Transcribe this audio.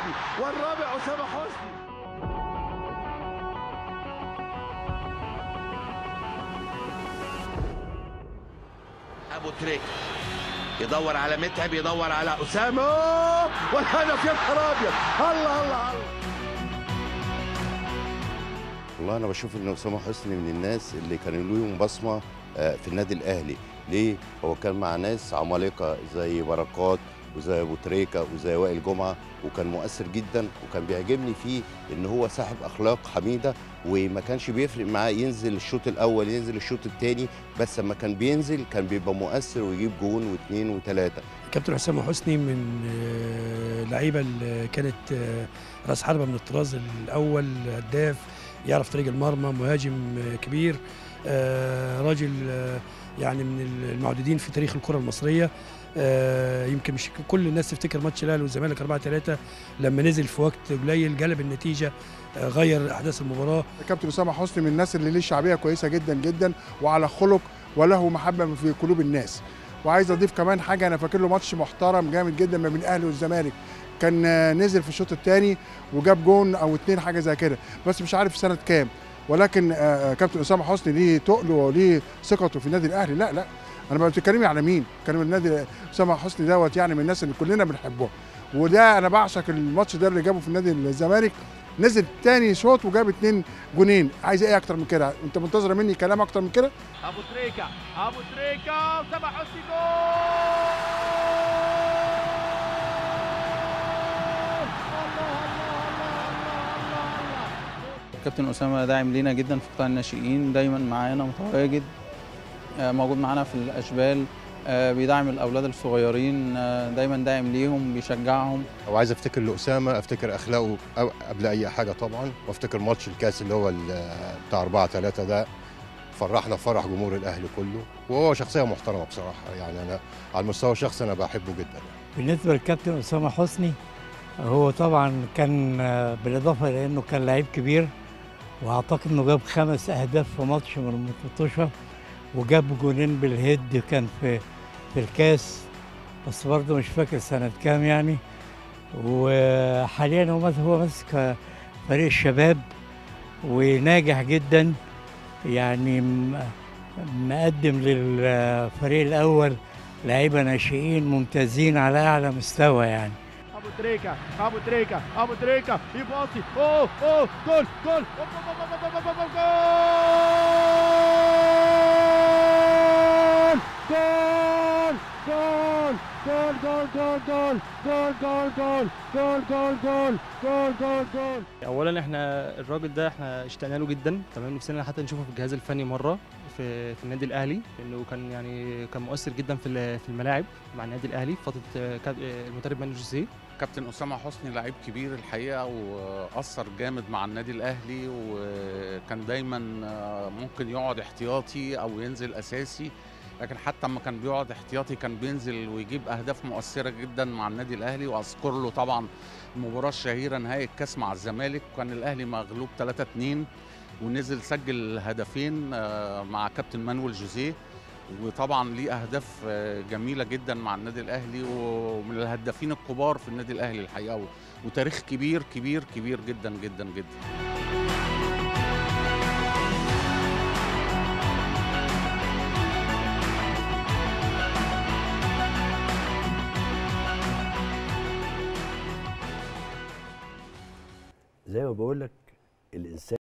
حسني والرابع اسامه حسني ابو تريكه يدور على متعب يدور على اسامه والهدف يا نهار ابيض الله الله الله والله انا بشوف ان اسامه حسني من الناس اللي كانوا لهم بصمه آه، في النادي الاهلي ليه هو كان مع ناس عمالقه زي بركات وزي ابو تريكه وزي وائل جمعه وكان مؤثر جدا وكان بيعجبني فيه ان هو صاحب اخلاق حميده وما كانش بيفرق معاه ينزل الشوط الاول ينزل الشوط الثاني بس لما كان بينزل كان بيبقى مؤثر ويجيب جون واثنين وثلاثه كابتن حسام حسني من آه، اللعيبه اللي كانت آه، راس حربه من الطراز الاول هداف يعرف طريق المرمى مهاجم آه، كبير آه، راجل آه، يعني من المعدودين في تاريخ الكره المصريه آه، يمكن مش كل الناس تفتكر ماتش الاهلي والزمالك 4 3 لما نزل في وقت قليل جلب النتيجه آه، غير احداث المباراه كابتن اسامه حسني من الناس اللي ليه شعبيه كويسه جدا جدا وعلى خلق وله محبه في قلوب الناس وعايز اضيف كمان حاجه انا فاكر له ماتش محترم جامد جدا ما بين الاهلي والزمالك كان آه، نزل في الشوط الثاني وجاب جون او اتنين حاجه زي كده بس مش عارف سنه كام ولكن آه، آه، كابتن اسامه حسني ليه تقله وليه ثقته في النادي الاهلي لا لا انا ما بتكلمي على مين بتكلم النادي اسامه حسني دوت يعني من الناس اللي كلنا بنحبهم وده انا بعشق الماتش ده اللي جابه في النادي الزمالك نزل تاني شوط وجاب اتنين جونين عايز ايه اكتر من كده انت منتظره مني كلام اكتر من كده ابو تريكه ابو تريكه اسامه حسني كابتن اسامه داعم لينا جدا في قطاع الناشئين دايما معانا متواجد آه، موجود معانا في الاشبال آه، بيدعم الاولاد الصغيرين آه، دايما داعم ليهم بيشجعهم وعايز افتكر لاسامه افتكر اخلاقه أو- قبل اي حاجه طبعا وافتكر ماتش الكاس اللي هو ال- بتاع 4 3 ده فرحنا فرح جمهور الاهلي كله وهو شخصيه محترمه بصراحه يعني انا على المستوى الشخصي انا بحبه جدا بالنسبة للكابتن أسامة حسني هو طبعا كان آه، بالإضافة إلى إنه كان لعيب كبير وأعتقد إنه جاب خمس أهداف في ماتش من المطوشة وجاب جونين بالهيد كان في في الكاس بس برضه مش فاكر سنة كام يعني وحاليا هو ماس- هو ماسك فريق الشباب وناجح جدا يعني م- مقدم للفريق الأول لعيبه ناشئين ممتازين على اعلى مستوى يعني ابو تريكه ابو تريكه ابو تريكه يباصي اوه اوه جول جول جول جول جول جول جول جول جول جول جول جول جول جول جول جول جول اولا احنا الراجل ده احنا اشتقنا له جدا تمام نفسنا حتى نشوفه في الجهاز الفني مره في في النادي الاهلي لانه كان يعني كان مؤثر جدا في ال- في الملاعب مع النادي الاهلي في فتره آه، كاب- آه، المدرب مانو جوزيه كابتن اسامه حسني لعيب كبير الحقيقه واثر جامد مع النادي الاهلي وكان دايما آه، ممكن يقعد احتياطي او ينزل اساسي لكن حتى لما كان بيقعد احتياطي كان بينزل ويجيب اهداف مؤثره جدا مع النادي الاهلي واذكر له طبعا المباراه الشهيره نهائي الكاس مع الزمالك كان الاهلي مغلوب 3 2 ونزل سجل هدفين آه، مع كابتن مانويل جوزيه وطبعا ليه اهداف آه، جميله جدا مع النادي الاهلي ومن الهدافين الكبار في النادي الاهلي الحقيقه و- وتاريخ كبير كبير كبير جدا جدا جدا زي ما بقول لك الانسان